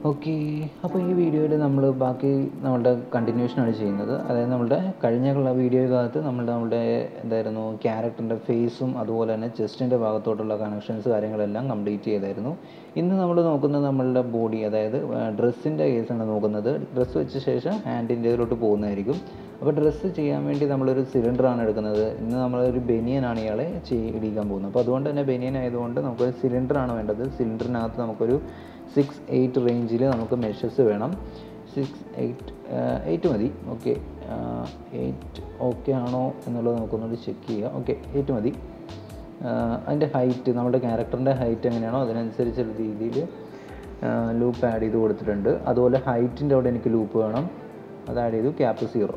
okay അപ്പോൾ ഈ വീഡിയോയിൽ നമ്മൾ ബാക്കി നമ്മളുടെ കണ്ടിന്യൂഷനാണ് ചെയ്യുന്നത് അതായത് നമ്മളുടെ കഴിഞ്ഞുള്ള വീഡിയോയ്ക്കകത്ത് നമ്മളുടെ നമ്മളുടെ എന്തായിരുന്നു ക്യാരക്ടറിൻ്റെ ഫേസും അതുപോലെ തന്നെ ചെസ്റ്റിൻ്റെ ഭാഗത്തോട്ടുള്ള കണക്ഷൻസ് കാര്യങ്ങളെല്ലാം കംപ്ലീറ്റ് ചെയ്തായിരുന്നു ഇന്ന് നമ്മൾ നോക്കുന്നത് നമ്മളുടെ ബോഡി അതായത് ഡ്രസ്സിൻ്റെ കേസാണ് നോക്കുന്നത് ഡ്രസ്സ് വെച്ച ശേഷം ഹാൻഡിൻ്റെ ഇതിലോട്ട് പോകുന്നതായിരിക്കും അപ്പോൾ ഡ്രസ്സ് ചെയ്യാൻ വേണ്ടി നമ്മളൊരു സിലിണ്ടറാണ് എടുക്കുന്നത് ഇന്ന് നമ്മളൊരു ബനിയനാണ് ഇയാളെ ചെയ് ഇടിക്കാൻ പോകുന്നത് അപ്പോൾ അതുകൊണ്ട് തന്നെ ബനിയൻ ആയതുകൊണ്ട് നമുക്കൊരു സിലിണ്ടറാണ് വേണ്ടത് സിലിണ്ടറിനകത്ത് നമുക്കൊരു സിക്സ് എയ്റ്റ് റേഞ്ചിൽ നമുക്ക് മെഷേഴ്സ് വേണം സിക്സ് എയ്റ്റ് എയ്റ്റ് മതി ഓക്കെ എയ്റ്റ് ഓക്കെ ആണോ എന്നുള്ളത് നമുക്കൊന്നുകൂടി ചെക്ക് ചെയ്യാം ഓക്കെ എയ്റ്റ് മതി അതിൻ്റെ ഹൈറ്റ് നമ്മുടെ ക്യാരക്ടറിൻ്റെ ഹൈറ്റ് എങ്ങനെയാണോ അതിനനുസരിച്ചുള്ള രീതിയിൽ ലൂപ്പ് ആഡ് ചെയ്ത് കൊടുത്തിട്ടുണ്ട് അതുപോലെ ഹൈറ്റിൻ്റെ അവിടെ എനിക്ക് ലൂപ്പ് വേണം അത് ആഡ് ചെയ്തു cap zero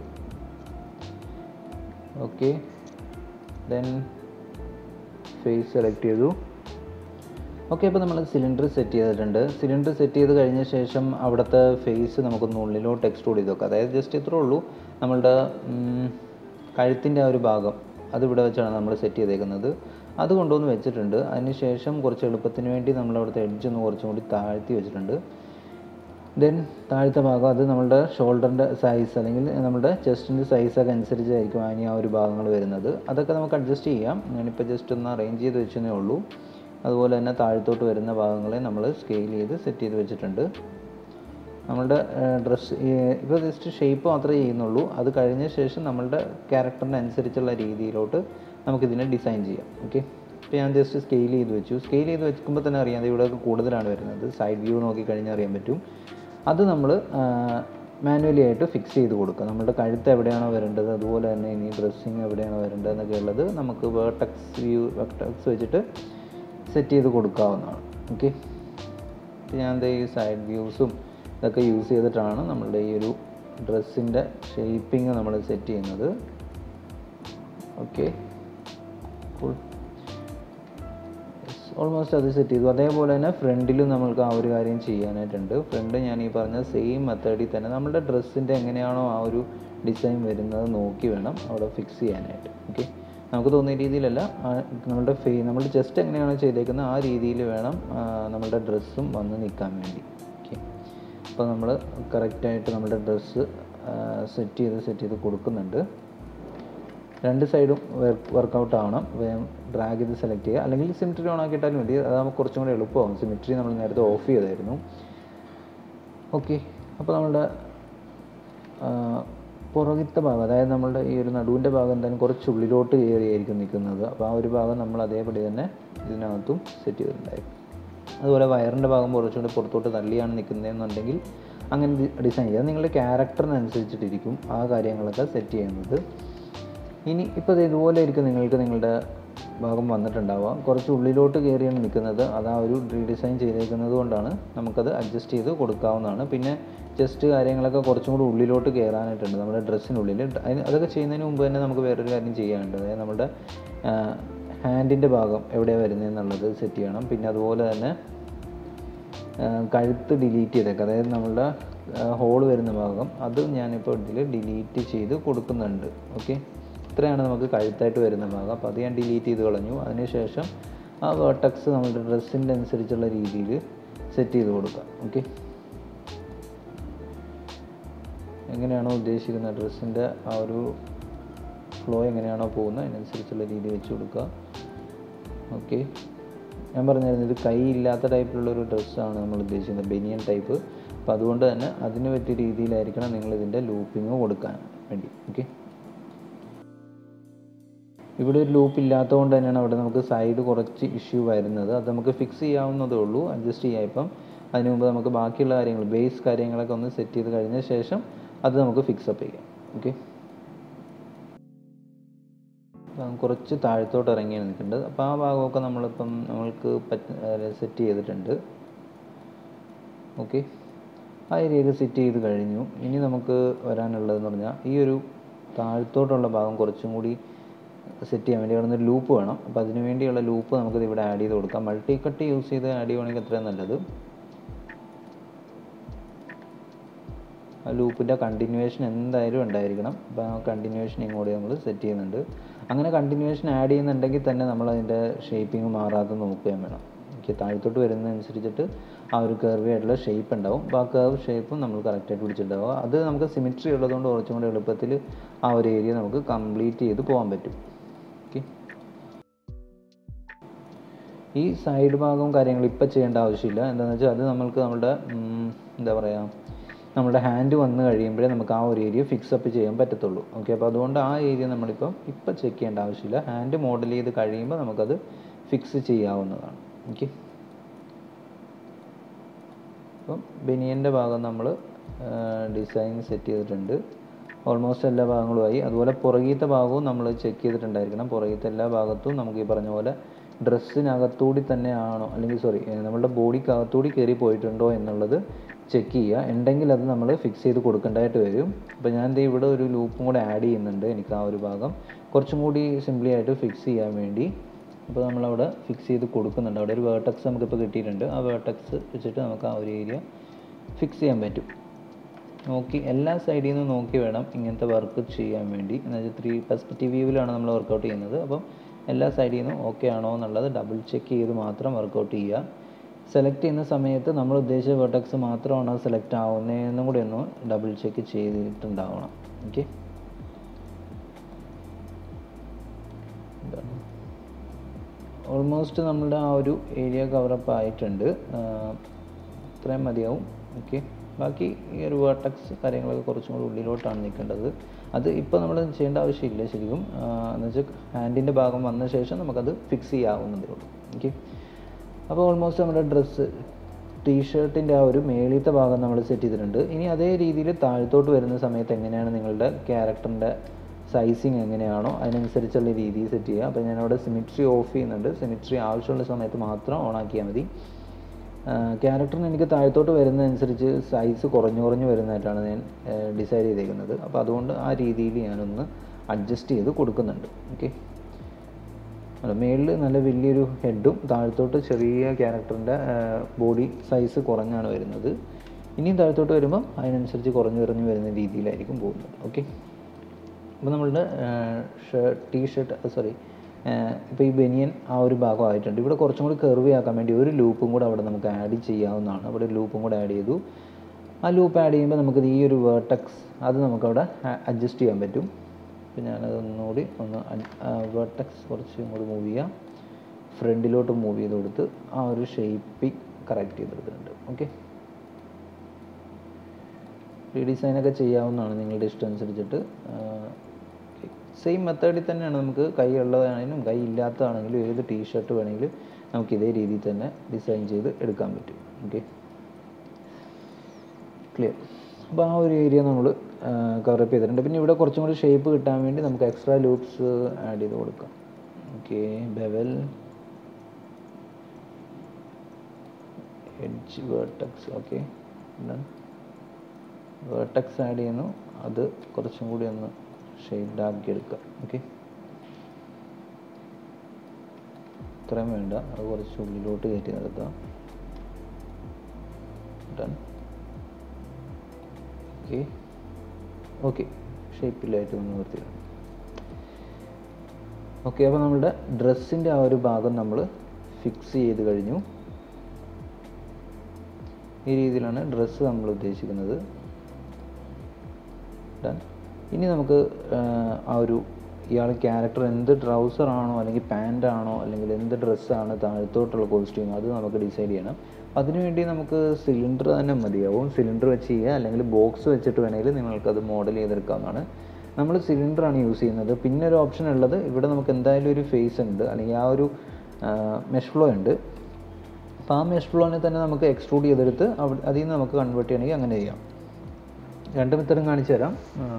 okay then face select ചെയ്തു ഓക്കെ അപ്പോൾ നമ്മൾ സിലിണ്ടർ സെറ്റ് ചെയ്തിട്ടുണ്ട് സിലിണ്ടർ സെറ്റ് ചെയ്ത് കഴിഞ്ഞ ശേഷം അവിടുത്തെ ഫേസ് നമുക്കൊന്ന് ഉള്ളിലോട്ട് എക്സ്ട്രൂഡ് ചെയ്ത് വെക്കാം അതായത് ജസ്റ്റ് ഇത്രേ ഉള്ളൂ നമ്മളുടെ കഴുത്തിൻ്റെ ആ ഒരു ഭാഗം അതിവിടെ വെച്ചാണ് നമ്മൾ സെറ്റ് ചെയ്തേക്കുന്നത് അത് കൊണ്ടുവന്ന് വെച്ചിട്ടുണ്ട് അതിന് ശേഷം കുറച്ച് എളുപ്പത്തിന് വേണ്ടി നമ്മൾ അവിടുത്തെ എഡ്ജ് ഒന്ന് കുറച്ചും കൂടി താഴ്ത്തി വെച്ചിട്ടുണ്ട് ദെൻ താഴത്തെ ഭാഗം അത് നമ്മളുടെ ഷോൾഡറിൻ്റെ സൈസ് അല്ലെങ്കിൽ നമ്മുടെ ചെസ്റ്റിൻ്റെ സൈസൊക്കെ അനുസരിച്ചായിരിക്കും അതിന് ആ ഒരു ഭാഗങ്ങൾ വരുന്നത് അതൊക്കെ നമുക്ക് അഡ്ജസ്റ്റ് ചെയ്യാം ഞാനിപ്പോൾ ജസ്റ്റ് ഒന്ന് അറേഞ്ച് ചെയ്ത് വെച്ചതേ ഉള്ളൂ അതുപോലെ തന്നെ താഴത്തോട്ട് വരുന്ന ഭാഗങ്ങളെ നമ്മൾ സ്കെയിൽ ചെയ്ത് സെറ്റ് ചെയ്ത് വെച്ചിട്ടുണ്ട് നമ്മളുടെ ഡ്രസ്സ് ഇപ്പോൾ ജസ്റ്റ് ഷേപ്പ് മാത്രമേ ചെയ്യുന്നുള്ളൂ അത് കഴിഞ്ഞ ശേഷം നമ്മളുടെ ക്യാരക്ടറിന് അനുസരിച്ചുള്ള രീതിയിലോട്ട് നമുക്കിതിനെ ഡിസൈൻ ചെയ്യാം ഓക്കെ ഇപ്പോൾ ഞാൻ ജസ്റ്റ് സ്കെയിൽ ചെയ്ത് വെച്ചു സ്കെയിൽ ചെയ്ത് വെക്കുമ്പോൾ തന്നെ അറിയാം ഇവിടെ കൂടുതലാണ് വരുന്നത് സൈഡ് വ്യൂ നോക്കി കഴിഞ്ഞാൽ അറിയാൻ പറ്റും അത് നമ്മൾ മാനുവലി ആയിട്ട് ഫിക്സ് ചെയ്ത് കൊടുക്കുക നമ്മുടെ കഴുത്ത് എവിടെയാണോ വരേണ്ടത് അതുപോലെ തന്നെ ഇനി ഡ്രസ്സിങ് എവിടെയാണോ വരേണ്ടത് എന്നൊക്കെ ഉള്ളത് നമുക്ക് വേർട്ടക്സ് വ്യൂ വെർട്ടക്സ് വെച്ചിട്ട് സെറ്റ് ചെയ്ത് കൊടുക്കാവുന്നതാണ് ഓക്കെ ഞാൻ ഈ സൈഡ് വ്യൂസും ഇതൊക്കെ യൂസ് ചെയ്തിട്ടാണ് നമ്മളുടെ ഈ ഒരു ഡ്രസ്സിൻ്റെ ഷേപ്പിംഗ് നമ്മൾ സെറ്റ് ചെയ്യുന്നത് ഓക്കെ ഫുൾ ഓൾമോസ്റ്റ് അത് സെറ്റ് ചെയ്തു അതേപോലെ തന്നെ ഫ്രണ്ടിലും നമ്മൾക്ക് ആ ഒരു കാര്യം ചെയ്യാനായിട്ടുണ്ട് ഫ്രണ്ട് ഞാൻ ഈ പറഞ്ഞ സെയിം മെത്തേഡിൽ തന്നെ നമ്മുടെ ഡ്രസ്സിൻ്റെ എങ്ങനെയാണോ ആ ഒരു ഡിസൈൻ വരുന്നത് നോക്കി വേണം അവിടെ ഫിക്സ് ചെയ്യാനായിട്ട് ഓക്കെ നമുക്ക് തോന്നിയ രീതിയിലല്ല നമ്മളുടെ ഫേ നമ്മുടെ ചെസ്റ്റ് എങ്ങനെയാണോ ചെയ്തേക്കുന്നത് ആ രീതിയിൽ വേണം നമ്മളുടെ ഡ്രസ്സും വന്ന് നിൽക്കാൻ വേണ്ടി ഓക്കെ അപ്പോൾ നമ്മൾ കറക്റ്റായിട്ട് നമ്മുടെ ഡ്രസ്സ് സെറ്റ് ചെയ്ത് സെറ്റ് ചെയ്ത് കൊടുക്കുന്നുണ്ട് രണ്ട് സൈഡും വർക്കൗട്ട് ആവണം ഡ്രാഗ് ചെയ്ത് സെലക്ട് ചെയ്യുക അല്ലെങ്കിൽ സിമിട്രി ഓൺ ആക്കിയിട്ടാലും മതി അത് നമുക്ക് കുറച്ചും കൂടി എളുപ്പമാകും സിമിട്രി നമ്മൾ നേരത്തെ ഓഫ് ചെയ്തായിരുന്നു ഓക്കെ അപ്പോൾ നമ്മളുടെ പുറകിലത്തെ ഭാഗം അതായത് നമ്മളുടെ ഈ ഒരു നടുവിൻ്റെ ഭാഗം എന്തായാലും കുറച്ച് ഉള്ളിലോട്ട് കയറിയായിരിക്കും നിൽക്കുന്നത് അപ്പോൾ ആ ഒരു ഭാഗം നമ്മൾ അതേപടി തന്നെ ഇതിനകത്തും സെറ്റ് ചെയ്തിട്ടുണ്ടായിരുന്നു അതുപോലെ വയറിൻ്റെ ഭാഗം കുറച്ചുകൂടി പുറത്തോട്ട് തള്ളിയാണ് നിൽക്കുന്നതെന്നുണ്ടെങ്കിൽ അങ്ങനെ ഡിസൈൻ ചെയ്യുക നിങ്ങളുടെ ക്യാരക്ടറിനനുസരിച്ചിട്ടിരിക്കും ആ കാര്യങ്ങളൊക്കെ സെറ്റ് ചെയ്യുന്നത് ഇനി ഇപ്പോൾ ഇതുപോലെ ആയിരിക്കും നിങ്ങൾക്ക് നിങ്ങളുടെ ഭാഗം വന്നിട്ടുണ്ടാവുക കുറച്ച് ഉള്ളിലോട്ട് കയറിയാണ് നിൽക്കുന്നത് അത് ആ ഒരു റീഡിസൈൻ ചെയ്തേക്കുന്നത് കൊണ്ടാണ് നമുക്കത് അഡ്ജസ്റ്റ് ചെയ്ത് കൊടുക്കാവുന്നതാണ് പിന്നെ ജസ്റ്റ് കാര്യങ്ങളൊക്കെ കുറച്ചും കൂടി ഉള്ളിലോട്ട് കയറാനായിട്ടുണ്ട് നമ്മുടെ ഡ്രസ്സിനുള്ളിൽ അതിന് അതൊക്കെ ചെയ്യുന്നതിന് മുമ്പ് തന്നെ നമുക്ക് വേറൊരു കാര്യം ചെയ്യാനുണ്ട് അതായത് നമ്മുടെ ഹാൻഡിൻ്റെ ഭാഗം എവിടെയാണ് വരുന്നതെന്നുള്ളത് സെറ്റ് ചെയ്യണം പിന്നെ അതുപോലെ തന്നെ കഴുത്ത് ഡിലീറ്റ് ചെയ്തേക്കാം അതായത് നമ്മളുടെ ഹോൾ വരുന്ന ഭാഗം അത് ഞാനിപ്പോൾ ഇതിൽ ഡിലീറ്റ് ചെയ്ത് കൊടുക്കുന്നുണ്ട് ഓക്കെ ഇത്രയാണ് നമുക്ക് കഴുത്തായിട്ട് വരുന്ന ഭാഗം അപ്പോൾ അത് ഞാൻ ഡിലീറ്റ് ചെയ്ത് കളഞ്ഞു അതിനുശേഷം ആ വേർട്ടക്സ് നമ്മുടെ ഡ്രസ്സിൻ്റെ അനുസരിച്ചുള്ള രീതിയിൽ സെറ്റ് ചെയ്ത് കൊടുക്കുക ഓക്കെ എങ്ങനെയാണോ ഉദ്ദേശിക്കുന്ന ഡ്രസ്സിൻ്റെ ആ ഒരു ഫ്ലോ എങ്ങനെയാണോ പോകുന്നത് അതിനനുസരിച്ചുള്ള രീതി വെച്ച് കൊടുക്കുക ഓക്കെ ഞാൻ പറഞ്ഞായിരുന്നു ഇത് കൈ ഇല്ലാത്ത ടൈപ്പിലുള്ള ഒരു ഡ്രസ്സാണ് നമ്മൾ ഉദ്ദേശിക്കുന്നത് ബനിയൻ ടൈപ്പ് അപ്പോൾ അതുകൊണ്ട് തന്നെ അതിന് പറ്റിയ രീതിയിലായിരിക്കണം നിങ്ങൾ ഇതിൻ്റെ ലൂപ്പിങ് കൊടുക്കാൻ വേണ്ടി ഓക്കെ ഇവിടെ ഒരു ലൂപ്പ് ഇല്ലാത്തതുകൊണ്ട് തന്നെയാണ് അവിടെ നമുക്ക് സൈഡ് കുറച്ച് ഇഷ്യൂ വരുന്നത് അത് നമുക്ക് ഫിക്സ് ചെയ്യാവുന്നതേ ഉള്ളൂ അഡ്ജസ്റ്റ് ചെയ്യാം ഇപ്പം അതിന് മുമ്പ് നമുക്ക് ബാക്കിയുള്ള കാര്യങ്ങൾ ബേസ് കാര്യങ്ങളൊക്കെ ഒന്ന് സെറ്റ് ചെയ്ത് കഴിഞ്ഞ ശേഷം അത് നമുക്ക് ഫിക്സപ്പ് ചെയ്യാം ഓക്കെ കുറച്ച് താഴത്തോട്ട് ഇറങ്ങിയാണ് നിൽക്കേണ്ടത് അപ്പോൾ ആ ഭാഗമൊക്കെ നമ്മളിപ്പം നമ്മൾക്ക് പറ്റ സെറ്റ് ചെയ്തിട്ടുണ്ട് ഓക്കെ ആ ഏരിയയിൽ സെറ്റ് ചെയ്ത് കഴിഞ്ഞു ഇനി നമുക്ക് വരാനുള്ളതെന്ന് പറഞ്ഞാൽ ഈ ഒരു താഴത്തോട്ടുള്ള ഭാഗം കുറച്ചും കൂടി സെറ്റ് ചെയ്യാൻ വേണ്ടി അവിടെ ലൂപ്പ് വേണം അപ്പോൾ അതിന് വേണ്ടിയുള്ള ലൂപ്പ് നമുക്കിത് ഇവിടെ ആഡ് ചെയ്ത് കൊടുക്കാം മൾട്ടി കട്ട് യൂസ് ചെയ്ത് ആഡ് ചെയ്യുവാണെങ്കിൽ അത്രയും നല്ലത് ആ ലൂപ്പിൻ്റെ കണ്ടിന്യൂവേഷൻ എന്തായാലും ഉണ്ടായിരിക്കണം അപ്പോൾ ആ കണ്ടിന്യൂവേഷൻ ഇങ്ങോട്ട് നമ്മൾ സെറ്റ് ചെയ്യുന്നുണ്ട് അങ്ങനെ കണ്ടിന്യൂവേഷൻ ആഡ് ചെയ്യുന്നുണ്ടെങ്കിൽ തന്നെ നമ്മൾ അതിൻ്റെ ഷേപ്പിംഗ് മാറാതെ നോക്കുകയും വേണം ഓക്കെ താഴത്തോട്ട് വരുന്നതനുസരിച്ചിട്ട് ആ ഒരു കർവി ആയിട്ടുള്ള ഷേപ്പ് ഉണ്ടാവും അപ്പോൾ ആ കർവ് ഷേപ്പും നമ്മൾ കറക്റ്റായിട്ട് പിടിച്ചിട്ടുണ്ടാവുക അത് നമുക്ക് സിമിട്രി ഉള്ളതുകൊണ്ട് കുറച്ചും കൂടി എളുപ്പത്തിൽ ആ ഒരു ഏരിയ നമുക്ക് കംപ്ലീറ്റ് ചെയ്ത് പോകാൻ പറ്റും ഓക്കെ ഈ സൈഡ് ഭാഗവും കാര്യങ്ങളും ഇപ്പം ചെയ്യേണ്ട ആവശ്യമില്ല എന്താണെന്ന് വെച്ചാൽ അത് നമ്മൾക്ക് നമ്മുടെ ഉം, എന്താ പറയുക നമ്മുടെ ഹാൻഡ് വന്ന് കഴിയുമ്പോഴേ നമുക്ക് ആ ഒരു ഏരിയ ഫിക്സ് അപ്പ് ചെയ്യാൻ പറ്റത്തുള്ളൂ ഓക്കെ അപ്പോൾ അതുകൊണ്ട് ആ ഏരിയ നമ്മളിപ്പം ഇപ്പം ചെക്ക് ചെയ്യേണ്ട ആവശ്യമില്ല ഹാൻഡ് മോഡൽ ചെയ്ത് കഴിയുമ്പോൾ നമുക്കത് ഫിക്സ് ചെയ്യാവുന്നതാണ് ഓക്കെ അപ്പം ബനിയൻ്റെ ഭാഗം നമ്മൾ ഡിസൈൻ സെറ്റ് ചെയ്തിട്ടുണ്ട് ഓൾമോസ്റ്റ് എല്ലാ ഭാഗങ്ങളുമായി അതുപോലെ പുറകീത്തെ ഭാഗവും നമ്മൾ ചെക്ക് ചെയ്തിട്ടുണ്ടായിരിക്കണം പുറകീത്തെ എല്ലാ ഭാഗത്തും നമുക്ക് ഈ പറഞ്ഞ പോലെ ഡ്രസ്സിനകത്തൂടി തന്നെയാണോ അല്ലെങ്കിൽ സോറി നമ്മളുടെ ബോഡിക്കകത്തൂടി കയറി പോയിട്ടുണ്ടോ എന്നുള്ളത് ചെക്ക് ചെയ്യുക ഉണ്ടെങ്കിൽ അത് നമ്മൾ ഫിക്സ് ചെയ്ത് കൊടുക്കേണ്ടതായിട്ട് വരും അപ്പോൾ ഞാൻ ദേ ഇവിടെ ഒരു ലൂപ്പും കൂടെ ആഡ് ചെയ്യുന്നുണ്ട് എനിക്ക് ആ ഒരു ഭാഗം കുറച്ചും കൂടി സിംപ്ലി ആയിട്ട് ഫിക്സ് ചെയ്യാൻ വേണ്ടി അപ്പോൾ നമ്മളവിടെ ഫിക്സ് ചെയ്ത് കൊടുക്കുന്നുണ്ട് അവിടെ ഒരു വേർട്ടക്സ് നമുക്കിപ്പോൾ കിട്ടിയിട്ടുണ്ട് ആ വേർട്ടക്സ് വെച്ചിട്ട് നമുക്ക് ആ ഒരു ഏരിയ ഫിക്സ് ചെയ്യാൻ പറ്റും നോക്കി എല്ലാ സൈഡിൽ നിന്ന് നോക്കി വേണം ഇങ്ങനത്തെ വർക്ക് ചെയ്യാൻ വേണ്ടി എന്ന് വെച്ചാൽ ത്രീ പെർസ്പെക്റ്റീവ് വ്യൂവിലാണ് നമ്മൾ വർക്കൗട്ട് ചെയ്യുന്നത് അപ്പം എല്ലാ സൈഡിൽ നിന്നും ഓക്കെ ആണോ എന്നുള്ളത് ഡബിൾ ചെക്ക് ചെയ്ത് മാത്രം വർക്കൗട്ട് ചെയ്യുക സെലക്ട് ചെയ്യുന്ന സമയത്ത് നമ്മൾ ഉദ്ദേശിച്ച വെർട്ടക്സ് മാത്രമാണ് സെലക്ട് ആവുന്നതെന്നും കൂടി ഒന്ന് ഡബിൾ ചെക്ക് ചെയ്തിട്ടുണ്ടാവണം ഓക്കെ ഓൾമോസ്റ്റ് നമ്മുടെ ആ ഒരു ഏരിയ കവറപ്പ് ആയിട്ടുണ്ട് ആഹ് ഇത്രയും മതിയാവും ഓക്കെ ബാക്കി ഈ ഒരു വേർട്ടക്സ് കാര്യങ്ങളൊക്കെ കുറച്ചും കൂടി ഉള്ളിലോട്ടാണ് നിൽക്കേണ്ടത് അത് ഇപ്പോൾ നമ്മൾ ചെയ്യേണ്ട ആവശ്യമില്ല ശരിക്കും ആഹ് എന്ന് വെച്ചാൽ ഹാൻഡിൻ്റെ ഭാഗം വന്ന ശേഷം നമുക്കത് ഫിക്സ് ചെയ്യാവുന്നതേ ഉള്ളൂ ഓക്കെ അപ്പോൾ ഓൾമോസ്റ്റ് നമ്മുടെ ഡ്രസ്സ് ടീഷർട്ടിൻ്റെ ആ ഒരു മേളിത്തെ ഭാഗം നമ്മൾ സെറ്റ് ചെയ്തിട്ടുണ്ട് ഇനി അതേ രീതിയിൽ താഴത്തോട്ട് വരുന്ന സമയത്ത് എങ്ങനെയാണ് നിങ്ങളുടെ ക്യാരക്ടറിൻ്റെ സൈസിങ് എങ്ങനെയാണോ അതിനനുസരിച്ചുള്ള രീതിയിൽ സെറ്റ് ചെയ്യുക അപ്പോൾ ഞാനവിടെ സിമിട്രി ഓഫ് ചെയ്യുന്നുണ്ട് സിമിട്രി ആവശ്യമുള്ള സമയത്ത് മാത്രം ഓൺ ആക്കിയാൽ മതി ക്യാരക്ടറിന് എനിക്ക് താഴത്തോട്ട് വരുന്നതനുസരിച്ച് സൈസ് കുറഞ്ഞു കുറഞ്ഞു വരുന്നതായിട്ടാണ് ഞാൻ ഡിസൈഡ് ചെയ്തേക്കുന്നത് അപ്പോൾ അതുകൊണ്ട് ആ രീതിയിൽ ഞാനൊന്ന് അഡ്ജസ്റ്റ് ചെയ്ത് കൊടുക്കുന്നുണ്ട് ഓക്കെ അല്ല മേളിൽ നല്ല വലിയൊരു ഹെഡും താഴത്തോട്ട് ചെറിയ ക്യാരക്ടറിൻ്റെ ബോഡി സൈസ് കുറഞ്ഞാണ് വരുന്നത് ഇനിയും താഴത്തോട്ട് വരുമ്പം അതിനനുസരിച്ച് കുറഞ്ഞു കുറഞ്ഞു വരുന്ന രീതിയിലായിരിക്കും പോകുന്നത് ഓക്കെ അപ്പോൾ നമ്മളുടെ ഷർട്ട് ടീ ഷർട്ട് സോറി ഇപ്പോൾ ഈ ബനിയൻ ആ ഒരു ഭാഗം ആയിട്ടുണ്ട് ഇവിടെ കുറച്ചും കൂടി കർവി ആക്കാൻ വേണ്ടി ഒരു ലൂപ്പും കൂടെ അവിടെ നമുക്ക് ആഡ് ചെയ്യാവുന്നതാണ് അവിടെ ഒരു ലൂപ്പും കൂടെ ആഡ് ചെയ്തു ആ ലൂപ്പ് ആഡ് ചെയ്യുമ്പോൾ നമുക്കിത് ഈ ഒരു വേർട്ടക്സ് അത് നമുക്കവിടെ അഡ്ജസ്റ്റ് ചെയ്യാൻ പറ്റും അപ്പോൾ ഞാനത് ഒന്നുകൂടി ഒന്ന് വേർട്ടക്സ് കുറച്ചും കൂടി മൂവ് ചെയ്യാം ഫ്രണ്ടിലോട്ട് മൂവ് ചെയ്ത് കൊടുത്ത് ആ ഒരു ഷേപ്പിൽ കറക്റ്റ് ചെയ്തെടുത്തിട്ടുണ്ട് ഓക്കെ റീഡിസൈനൊക്കെ ചെയ്യാവുന്നതാണ് നിങ്ങളുടെ ഇഷ്ടം അനുസരിച്ചിട്ട് സെയിം മെത്തേഡിൽ തന്നെയാണ് നമുക്ക് കൈ ഉള്ളതാണെങ്കിലും കൈ ഇല്ലാത്തതാണെങ്കിലും ഏത് ടീഷർട്ട് വേണമെങ്കിലും നമുക്ക് ഇതേ രീതിയിൽ തന്നെ ഡിസൈൻ ചെയ്ത് എടുക്കാൻ പറ്റും ഓക്കെ ക്ലിയർ അപ്പോൾ ആ ഒരു ഏരിയ നമ്മൾ കവറപ്പ് ചെയ്തിട്ടുണ്ട് പിന്നെ ഇവിടെ കുറച്ചും കൂടി ഷേപ്പ് കിട്ടാൻ വേണ്ടി നമുക്ക് എക്സ്ട്രാ ലൂപ്സ് ആഡ് ചെയ്ത് കൊടുക്കാം okay bevel edge vertex okay vertex add ചെയ്യുന്നു അത് കുറച്ചും കൂടി ഒന്ന് ഷെയ്ഡ് ആക്കി എടുക്കുക ഓക്കെ ഇത്രയും വേണ്ട അത് കുറച്ച് ഉള്ളിലോട്ട് കയറ്റി നിർത്താം ഡൺ ഓക്കെ ഓക്കെ ഷേപ്പിലായിട്ട് ഒന്ന് നിർത്തിയിടാം ഓക്കെ അപ്പോൾ നമ്മുടെ ഡ്രസ്സിൻ്റെ ആ ഒരു ഭാഗം നമ്മൾ ഫിക്സ് ചെയ്ത് കഴിഞ്ഞു ഈ രീതിയിലാണ് ഡ്രസ്സ് നമ്മൾ ഉദ്ദേശിക്കുന്നത് ഡൺ ഇനി നമുക്ക് ആ ഒരു ഇയാൾ ക്യാരക്ടർ എന്ത് ട്രൗസർ ആണോ അല്ലെങ്കിൽ പാൻ്റ് ആണോ അല്ലെങ്കിൽ എന്ത് ഡ്രസ്സാണ് താഴത്തോട്ടുള്ള കോസ്റ്റ്യൂം അത് നമുക്ക് ഡിസൈഡ് ചെയ്യണം അതിനുവേണ്ടി നമുക്ക് സിലിണ്ടർ തന്നെ മതിയാവും സിലിണ്ടർ വെച്ച് ചെയ്യുക അല്ലെങ്കിൽ ബോക്സ് വെച്ചിട്ട് വേണമെങ്കിൽ നിങ്ങൾക്കത് മോഡൽ ചെയ്തെടുക്കാവുന്നതാണ് നമ്മൾ സിലിണ്ടറാണ് യൂസ് ചെയ്യുന്നത് പിന്നെ ഒരു ഓപ്ഷൻ ഉള്ളത് ഇവിടെ നമുക്ക് എന്തായാലും ഒരു ഫേസ് ഉണ്ട് അല്ലെങ്കിൽ ആ ഒരു മെഷ് ഫ്ലോ ഉണ്ട് അപ്പോൾ ആ മെഷ് ഫ്ലോനെ തന്നെ നമുക്ക് എക്സ്ട്രൂഡ് ചെയ്തെടുത്ത് അവിടെ അതിൽ നിന്ന് നമുക്ക് കൺവേർട്ട് ചെയ്യണമെങ്കിൽ അങ്ങനെ ചെയ്യാം രണ്ട് മെത്തഡും കാണിച്ചു തരാം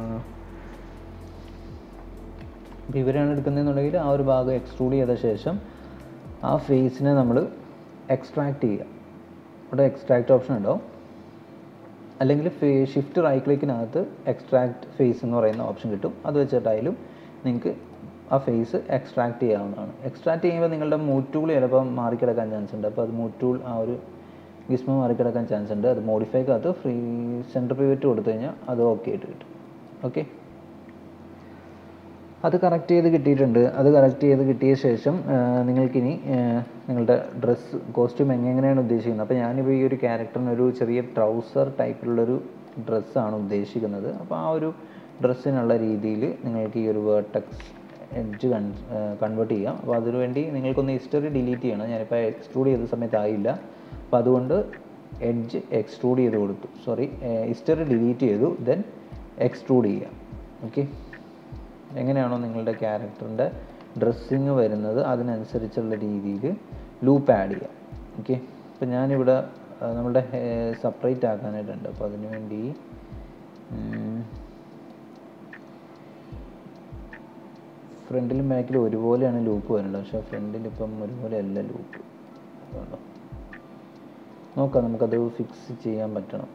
അപ്പോൾ ഇവരാണ് എടുക്കുന്നതെന്നുണ്ടെങ്കിൽ ആ ഒരു ഭാഗം എക്സ്ട്രൂഡ് ചെയ്ത ശേഷം ആ ഫേസിനെ നമ്മൾ എക്സ്ട്രാക്ട് ചെയ്യുക ഇവിടെ എക്സ്ട്രാക്ട് ഓപ്ഷൻ ഉണ്ടാവും അല്ലെങ്കിൽ ഫേ ഷിഫ്റ്റ് റൈറ്റ് ക്ലിക്കിനകത്ത് എക്സ്ട്രാക്ട് ഫേസ് എന്ന് പറയുന്ന ഓപ്ഷൻ കിട്ടും അത് വെച്ചിട്ടായാലും നിങ്ങൾക്ക് ആ ഫേസ് എക്സ്ട്രാക്ട് ചെയ്യാവുന്നതാണ് എക്സ്ട്രാക്ട് ചെയ്യുമ്പോൾ നിങ്ങളുടെ മൂവ് ടൂൾ ചിലപ്പോൾ മാറിക്കിടക്കാൻ ചാൻസ് ഉണ്ട് അപ്പോൾ അത് മൂവ് ടൂൾ ആ ഒരു ഗിസ്മോ മാറിക്കിടക്കാൻ ചാൻസ് ഉണ്ട് അത് മോഡിഫൈക്കകത്ത് ഫ്രീ സെൻറ്റർ പിവറ്റ് കൊടുത്തു കഴിഞ്ഞാൽ അത് ഓക്കെ ആയിട്ട് കിട്ടും ഓക്കെ അത് കറക്റ്റ് ചെയ്ത് കിട്ടിയിട്ടുണ്ട് അത് കറക്റ്റ് ചെയ്ത് കിട്ടിയ ശേഷം ആ, നിങ്ങൾക്കിനി ആ, നിങ്ങളുടെ ഡ്രസ്സ് കോസ്റ്റ്യൂം എങ്ങനെയാണ് ഉദ്ദേശിക്കുന്നത് അപ്പോൾ ഞാനിപ്പോൾ ഈ ഒരു ക്യാരക്ടറിന് ഒരു ചെറിയ ട്രൗസർ ടൈപ്പിലുള്ളൊരു ഡ്രസ്സാണ് ഉദ്ദേശിക്കുന്നത് അപ്പോൾ ആ ഒരു ഡ്രസ്സിനുള്ള രീതിയിൽ നിങ്ങൾക്ക് ഈ ഒരു വേർട്ടക്സ് എഡ്ജ് കൺ കൺവേർട്ട് ചെയ്യാം അപ്പോൾ അതിനുവേണ്ടി നിങ്ങൾക്കൊന്ന് ഹിസ്റ്ററി ഡിലീറ്റ് ചെയ്യണം ഞാനിപ്പോൾ എക്സ്ട്രൂഡ് ചെയ്ത സമയത്ത് ആയില്ല അപ്പോൾ അതുകൊണ്ട് എഡ്ജ് എക്സ്ട്രൂഡ് ചെയ്ത് കൊടുത്തു സോറി ഹിസ്റ്ററി ഡിലീറ്റ് ചെയ്തു ദെൻ എക്സ്ട്രൂഡ് ചെയ്യാം ഓക്കെ എങ്ങനെയാണോ നിങ്ങളുടെ ക്യാരക്ടറിൻ്റെ ഡ്രസ്സിങ് വരുന്നത് അതിനനുസരിച്ചുള്ള രീതിയിൽ ലൂപ്പ് ആഡ് ചെയ്യാം ഓക്കെ അപ്പോൾ ഞാനിവിടെ ആ, നമ്മുടെ സെപ്പറേറ്റ് ആക്കാനായിട്ടുണ്ട് അപ്പോൾ അതിനു വേണ്ടി ഫ്രണ്ടിലും ബാക്കിലും ഒരുപോലെയാണ് ലൂപ്പ് വരേണ്ടത് പക്ഷേ ഫ്രണ്ടിൽ ഇപ്പം ഒരുപോലെ അല്ല ലൂപ്പ് അതുകൊണ്ടോ നോക്കാം നമുക്കത് ഫിക്സ് ചെയ്യാൻ പറ്റണം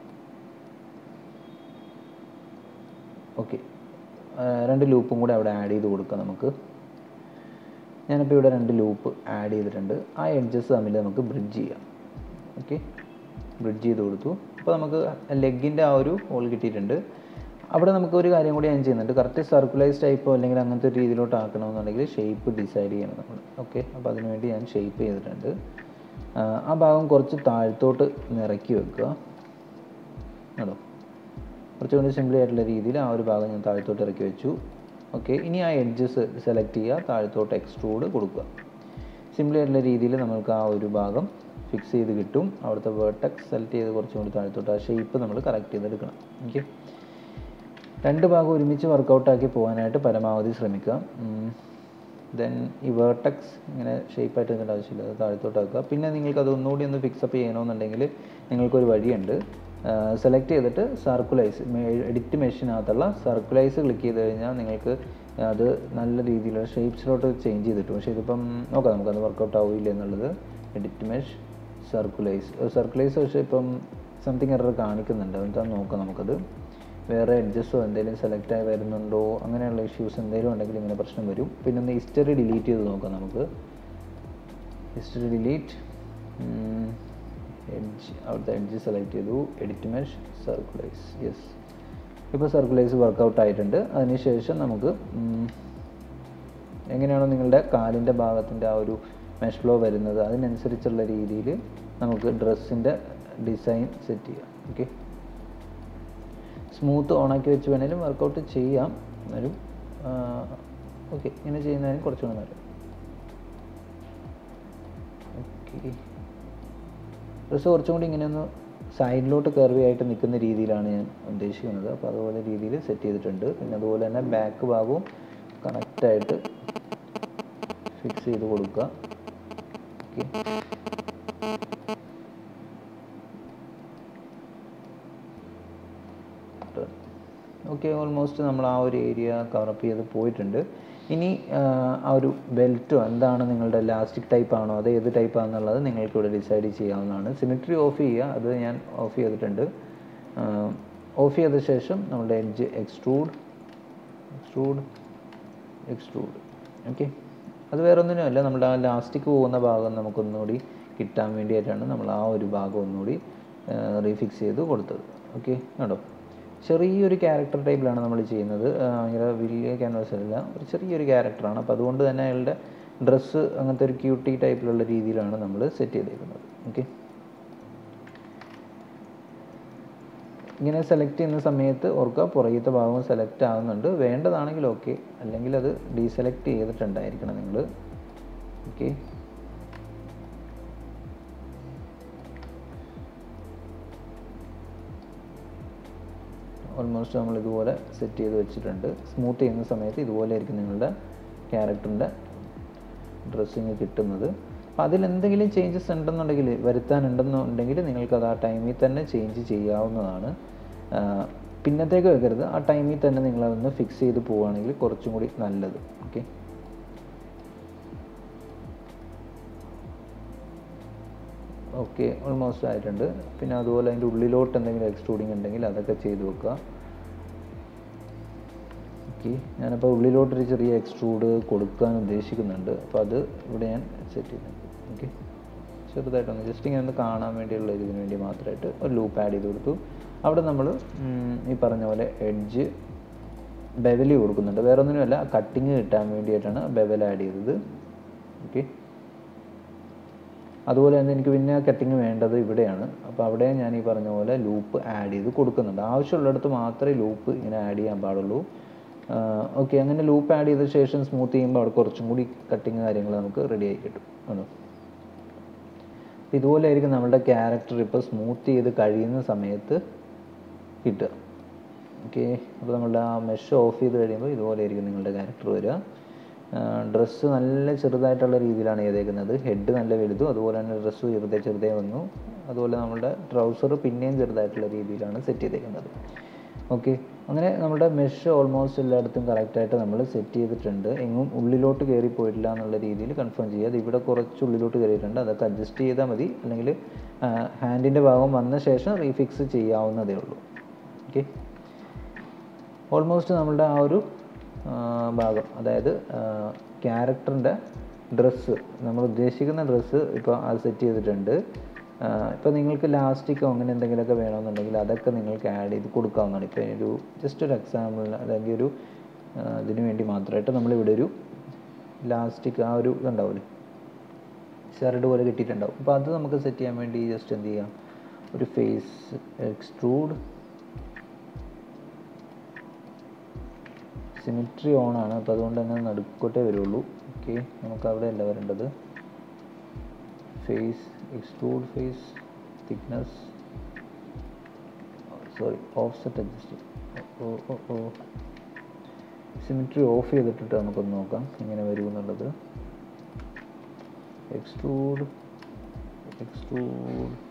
ഓക്കെ രണ്ട് ലൂപ്പും കൂടെ അവിടെ ആഡ് ചെയ്ത് കൊടുക്കാം നമുക്ക് ഞാനിപ്പോൾ ഇവിടെ രണ്ട് ലൂപ്പ് ആഡ് ചെയ്തിട്ടുണ്ട് ആ എഡ്ജസ് തമ്മിൽ നമുക്ക് ബ്രിഡ്ജ് ചെയ്യാം ഓക്കെ ബ്രിഡ്ജ് ചെയ്ത് കൊടുത്തു അപ്പോൾ നമുക്ക് ലെഗിൻ്റെ ആ ഒരു ഹോൾ കിട്ടിയിട്ടുണ്ട് അവിടെ നമുക്ക് ഒരു കാര്യം കൂടി ഞാൻ ചെയ്യുന്നുണ്ട് കറക്റ്റ് സർക്കുലൈസ് ടൈപ്പോ അല്ലെങ്കിൽ അങ്ങനത്തെ ഒരു രീതിയിലോട്ട് ആക്കണമെന്നുണ്ടെങ്കിൽ ഷേപ്പ് ഡിസൈഡ് ചെയ്യണം നമ്മൾ ഓക്കെ അപ്പോൾ അതിനുവേണ്ടി ഞാൻ ഷേപ്പ് ചെയ്തിട്ടുണ്ട് ആ, ആ ഭാഗം കുറച്ച് താഴത്തോട്ട് നിറക്കി വെക്കുക കേട്ടോ കുറച്ചുകൂടി സിമ്പിൾ ആയിട്ടുള്ള രീതിയിൽ ആ ഒരു ഭാഗം ഞാൻ താഴത്തോട്ട് ഇറക്കി വെച്ചു ഓക്കെ ഇനി ആ എഡ്ജസ് സെലക്ട് ചെയ്യുക താഴത്തോട്ട് എക്സ്ട്രൂഡ് കൊടുക്കുക സിമ്പിൾ ആയിട്ടുള്ള രീതിയിൽ നമുക്ക് ആ ഒരു ഭാഗം ഫിക്സ് ചെയ്ത് കിട്ടും അവിടുത്തെ വേർട്ടക്സ് സെലക്ട് ചെയ്ത് കുറച്ചും കൂടി താഴത്തോട്ട് ആ ഷേപ്പ് നമ്മൾ കറക്റ്റ് ചെയ്തെടുക്കണം ഓക്കെ രണ്ട് ഭാഗം ഒരുമിച്ച് വർക്കൗട്ടാക്കി പോകാനായിട്ട് പരമാവധി ശ്രമിക്കുക ദെൻ ഈ വേർട്ടക്സ് ഇങ്ങനെ ഷേപ്പായിട്ട് നിൽക്കേണ്ട ആവശ്യമില്ല അത് താഴത്തോട്ടാക്കുക പിന്നെ നിങ്ങൾക്ക് അത് ഒന്നുകൂടി ഒന്ന് ഫിക്സപ്പ് ചെയ്യണമെന്നുണ്ടെങ്കിൽ നിങ്ങൾക്കൊരു വഴിയുണ്ട് സെലക്ട് ചെയ്തിട്ട് സർക്കുലൈസ് എഡിറ്റ് മെഷീനകത്തുള്ള സർക്കുലൈസ് ക്ലിക്ക് ചെയ്ത് കഴിഞ്ഞാൽ നിങ്ങൾക്ക് അത് നല്ല രീതിയിലുള്ള ഷേപ്സിലോട്ട് ചേഞ്ച് ചെയ്ത് കിട്ടും പക്ഷേ ഇതിപ്പം നോക്കാം നമുക്കത് വർക്കൗട്ട് ആവില്ല എന്നുള്ളത് എഡിറ്റ് മെഷ് സർക്കുലൈസ് സർക്കുലൈസ് പക്ഷേ ഇപ്പം സംതിങ് എറർ കാണിക്കുന്നുണ്ട് എന്താണെന്ന് നോക്കാം നമുക്കത് വേറെ എഡ്ജസ്റ്റോ എന്തെങ്കിലും സെലക്ട് ആയി വരുന്നുണ്ടോ അങ്ങനെയുള്ള ഇഷ്യൂസ് എന്തെങ്കിലും ഉണ്ടെങ്കിൽ ഇങ്ങനെ പ്രശ്നം വരും പിന്നെ ഒന്ന് ഹിസ്റ്ററി ഡിലീറ്റ് ചെയ്ത് നോക്കാം നമുക്ക് ഹിസ്റ്ററി ഡിലീറ്റ് എഡ്ജ് അവിടുത്തെ എഡ്ജ് സെലക്ട് ചെയ്തു എഡിറ്റ് മെഷ് സർക്കുലൈസ് യെസ് ഇപ്പോൾ സർക്കുലൈസ് വർക്കൗട്ട് ആയിട്ടുണ്ട് അതിനുശേഷം നമുക്ക് ഉം, എങ്ങനെയാണോ നിങ്ങളുടെ കാലിൻ്റെ ഭാഗത്തിൻ്റെ ആ ഒരു മെഷ് ഫ്ലോ വരുന്നത് അതിനനുസരിച്ചുള്ള രീതിയിൽ നമുക്ക് ഡ്രസ്സിൻ്റെ ഡിസൈൻ സെറ്റ് ചെയ്യാം ഓക്കെ സ്മൂത്ത് ഓണാക്കി വെച്ച് വേണേലും വർക്കൗട്ട് ചെയ്യാം എന്നാലും ഓക്കെ ഇങ്ങനെ ചെയ്യുന്നതിന് കുറച്ചുകൂടെ നല്ലത് ഓക്കെ ഡ്രസ്സ് കുറച്ചും കൂടി ഇങ്ങനെ ഒന്ന് സൈഡിലോട്ട് കർവി ആയിട്ട് നിൽക്കുന്ന രീതിയിലാണ് ഞാൻ ഉദ്ദേശിക്കുന്നത് അപ്പോൾ അതുപോലെ രീതിയിൽ സെറ്റ് ചെയ്തിട്ടുണ്ട് പിന്നെ അതുപോലെ തന്നെ ബാക്ക് ഭാഗവും കറക്റ്റായിട്ട് ഫിക്സ് ചെയ്ത് കൊടുക്കുക ഓക്കെ ഓക്കെ ഓൾമോസ്റ്റ് നമ്മൾ ആ ഒരു ഏരിയ കവറപ്പ് ചെയ്ത് പോയിട്ടുണ്ട് ഇനി ആ, ആ ഒരു ബെൽറ്റോ എന്താണ് നിങ്ങളുടെ ലാസ്റ്റിക് ടൈപ്പ് ആണോ അത് ഏത് ടൈപ്പ് ആണെന്നുള്ളത് നിങ്ങൾക്ക് ഇവിടെ ഡിസൈഡ് ചെയ്യാവുന്നതാണ് സിമിട്രി ഓഫ് ചെയ്യുക അത് ഞാൻ ഓഫ് ചെയ്തിട്ടുണ്ട് ഓഫ് ചെയ്ത ശേഷം നമ്മുടെ edge extrude extrude extrude okay അത് വേറെ ഒന്നിനുമല്ല നമ്മുടെ ആ ലാസ്റ്റിക് പോകുന്ന ഭാഗം നമുക്കൊന്നുകൂടി കിട്ടാൻ വേണ്ടിയിട്ടാണ് നമ്മൾ ആ ഒരു ഭാഗം ഒന്നുകൂടി റീഫിക്സ് ചെയ്ത് കൊടുത്തത് ഓക്കെ കേട്ടോ ചെറിയൊരു ക്യാരക്ടർ ടൈപ്പിലാണ് നമ്മൾ ചെയ്യുന്നത് ആ, ഭയങ്കര വലിയ ക്യാൻവാസ് അല്ല ഒരു ചെറിയൊരു ക്യാരക്ടറാണ് അപ്പോൾ അതുകൊണ്ട് തന്നെ അയാളുടെ ഡ്രസ്സ് അങ്ങനത്തെ ഒരു ക്യൂട്ടി ടൈപ്പിലുള്ള രീതിയിലാണ് നമ്മൾ സെറ്റ് ചെയ്തേക്കുന്നത് ഓക്കെ ഇങ്ങനെ സെലക്ട് ചെയ്യുന്ന സമയത്ത് ഓർക്കുക പുറകത്തെ ഭാഗം സെലക്ട് ആവുന്നുണ്ട് വേണ്ടതാണെങ്കിൽ ഓക്കെ അല്ലെങ്കിൽ അത് ഡീസെലക്ട് ചെയ്തിട്ടുണ്ടായിരിക്കണം നിങ്ങൾ ഓക്കെ ഓൾമോസ്റ്റ് നമ്മൾ ഇതുപോലെ സെറ്റ് ചെയ്ത് വെച്ചിട്ടുണ്ട് സ്മൂത്ത് ചെയ്യുന്ന സമയത്ത് ഇതുപോലെ ആയിരിക്കും നിങ്ങളുടെ ക്യാരക്ടറിൻ്റെ ഡ്രസ്സിങ് കിട്ടുന്നത് അപ്പോൾ അതിലെന്തെങ്കിലും ചേഞ്ചസ് ഉണ്ടെന്നുണ്ടെങ്കിൽ വരുത്താനുണ്ടെന്നുണ്ടെങ്കിൽ നിങ്ങൾക്കത് ആ ടൈമിൽ തന്നെ ചേഞ്ച് ചെയ്യാവുന്നതാണ് ആ, പിന്നത്തേക്ക് വെക്കരുത് ആ ടൈമിൽ തന്നെ നിങ്ങളതൊന്ന് ഫിക്സ് ചെയ്ത് പോവുകയാണെങ്കിൽ കുറച്ചും കൂടി നല്ലത് ഓക്കെ ഓക്കെ ഓൾമോസ്റ്റ് ആയിട്ടുണ്ട് പിന്നെ അതുപോലെ അതിൻ്റെ ഉള്ളിലോട്ട് എന്തെങ്കിലും എക്സ്ട്രൂഡിങ് ഉണ്ടെങ്കിൽ അതൊക്കെ ചെയ്ത് വെക്കുക ഓക്കെ ഞാനപ്പോൾ ഉള്ളിലോട്ടൊരു ചെറിയ എക്സ്ട്രൂഡ് കൊടുക്കാൻ ഉദ്ദേശിക്കുന്നുണ്ട് അപ്പോൾ അത് ഇവിടെ ഞാൻ സെറ്റ് ചെയ്യുന്നുണ്ട് ഓക്കെ ചെറുതായിട്ടൊന്ന് ജസ്റ്റ് ഇങ്ങനെ ഒന്ന് കാണാൻ വേണ്ടിയുള്ള ഇതിന് വേണ്ടി മാത്രമായിട്ട് ഒരു ലൂപ്പ് ആഡ് ചെയ്ത് കൊടുത്തു അവിടെ നമ്മൾ ഈ പറഞ്ഞ പോലെ എഡ്ജ് ബെവൽ കൊടുക്കുന്നുണ്ട് വേറെ ഒന്നിനുമല്ല കട്ടിങ് കിട്ടാൻ വേണ്ടിയിട്ടാണ് ബെവൽ ആഡ് ചെയ്തത് ഓക്കെ അതുപോലെ തന്നെ എനിക്ക് പിന്നെ കട്ടിങ് വേണ്ടത് ഇവിടെയാണ് അപ്പോൾ അവിടെ ഞാൻ ഈ പറഞ്ഞ പോലെ ലൂപ്പ് ആഡ് ചെയ്ത് കൊടുക്കുന്നുണ്ട് ആവശ്യമുള്ളിടത്ത് മാത്രമേ ലൂപ്പ് ഇങ്ങനെ ആഡ് ചെയ്യാൻ പാടുള്ളൂ ഓക്കെ അങ്ങനെ ലൂപ്പ് ആഡ് ചെയ്ത ശേഷം സ്മൂത്ത് ചെയ്യുമ്പോൾ അവിടെ കുറച്ചും കൂടി കട്ടിങ് കാര്യങ്ങൾ നമുക്ക് റെഡി ആയി കിട്ടും ആണോ അപ്പോൾ ഇതുപോലെ ആയിരിക്കും നമ്മളുടെ ക്യാരക്ടർ ഇപ്പോൾ സ്മൂത്ത് ചെയ്ത് കഴിയുന്ന സമയത്ത് കിട്ടുക ഓക്കെ അപ്പോൾ നമ്മളുടെ ആ മെഷ് ഓഫ് ചെയ്ത് കഴിയുമ്പോൾ ഇതുപോലെ ആയിരിക്കും നിങ്ങളുടെ ക്യാരക്ടർ വരിക ഡ്രസ്സ് നല്ല ചെറുതായിട്ടുള്ള രീതിയിലാണ് ചെയ്തേക്കുന്നത് ഹെഡ് നല്ല വലുതും അതുപോലെ തന്നെ ഡ്രസ്സ് ചെറുതേ ചെറുതേ വന്നു അതുപോലെ നമ്മുടെ ട്രൗസർ പിന്നെയും ചെറുതായിട്ടുള്ള രീതിയിലാണ് സെറ്റ് ചെയ്തേക്കുന്നത് ഓക്കെ അങ്ങനെ നമ്മുടെ മെഷ് ഓൾമോസ്റ്റ് എല്ലായിടത്തും കറക്റ്റായിട്ട് നമ്മൾ സെറ്റ് ചെയ്തിട്ടുണ്ട് എങ്ങും ഉള്ളിലോട്ട് കയറി പോയിട്ടില്ല എന്നുള്ള രീതിയിൽ കൺഫേം ചെയ്യുക അത് ഇവിടെ കുറച്ച് ഉള്ളിലോട്ട് കയറിയിട്ടുണ്ട് അതൊക്കെ അഡ്ജസ്റ്റ് ചെയ്താൽ മതി അല്ലെങ്കിൽ ഹാൻഡിൻ്റെ ഭാഗം വന്ന ശേഷം റീഫിക്സ് ചെയ്യാവുന്നതേ ഉള്ളൂ ഓക്കെ ഓൾമോസ്റ്റ് നമ്മളുടെ ആ ഒരു ആ, ഭാഗം അതായത് ക്യാരക്ടറിൻ്റെ ഡ്രസ്സ് നമ്മൾ ഉദ്ദേശിക്കുന്ന ഡ്രസ്സ് ഇപ്പോൾ അത് സെറ്റ് ചെയ്തിട്ടുണ്ട് ഇപ്പോൾ നിങ്ങൾക്ക് ലാസ്റ്റിക്കോ അങ്ങനെ എന്തെങ്കിലുമൊക്കെ വേണമെന്നുണ്ടെങ്കിൽ അതൊക്കെ നിങ്ങൾക്ക് ആഡ് ചെയ്ത് കൊടുക്കാവുന്നതാണ് ഇപ്പോൾ ഒരു ജസ്റ്റ് ഒരു എക്സാമ്പിൾ അല്ലെങ്കിൽ ഒരു ആ, ഇതിന് വേണ്ടി മാത്രമായിട്ട് നമ്മളിവിടെ ഒരു ലാസ്റ്റിക് ആ ഒരു ഇതുണ്ടാവില്ലേ ഷർട്ട് പോലെ കിട്ടിയിട്ടുണ്ടാവും അപ്പോൾ അത് നമുക്ക് സെറ്റ് ചെയ്യാൻ വേണ്ടി ജസ്റ്റ് എന്ത് ചെയ്യാം ഒരു ഫേസ് എക്സ്ട്രൂഡ് സിമിട്രി ഓൺ ആണ് അപ്പോൾ അതുകൊണ്ട് തന്നെ നടുക്കോട്ടേ വരുള്ളൂ ഓക്കെ നമുക്ക് അവിടെ അല്ല വരേണ്ടത് face extrude face thickness sorry off set adjust ഓ ഓ ഓ സിമിട്രി ഓഫ് ചെയ്തിട്ടിട്ട് നമുക്കൊന്ന് നോക്കാം എങ്ങനെ വരും എന്നുള്ളത് എക്സ്ട്രൂഡ് എക്സ്ട്രൂഡ്